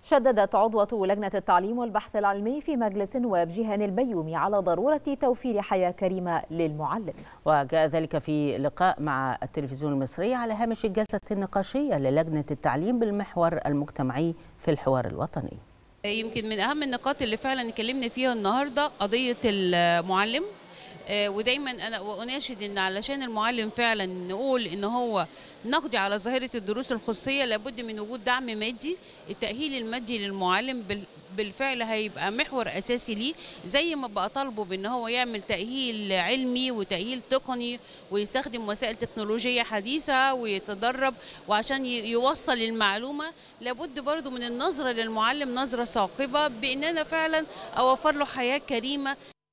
شددت عضوة لجنة التعليم والبحث العلمي في مجلس النواب جيهان البيومي على ضرورة توفير حياة كريمة للمعلم وجاء ذلك في لقاء مع التلفزيون المصري على هامش الجلسة النقاشية للجنة التعليم بالمحور المجتمعي في الحوار الوطني يمكن من اهم النقاط اللي فعلا اتكلمنا فيها النهارده قضيه المعلم آه، ودايما انا اناشد ان علشان المعلم فعلا نقول ان هو نقضي على ظاهره الدروس الخصوصيه لابد من وجود دعم مادي التاهيل المادي للمعلم بال- بالفعل هيبقى محور اساسي ليه زي ما بقى طالبه بان هو يعمل تاهيل علمي وتاهيل تقني ويستخدم وسائل تكنولوجيه حديثه ويتدرب وعشان ي- يوصل المعلومه لابد برضو من النظره للمعلم نظره ثاقبه بان انا فعلا اوفر له حياه كريمه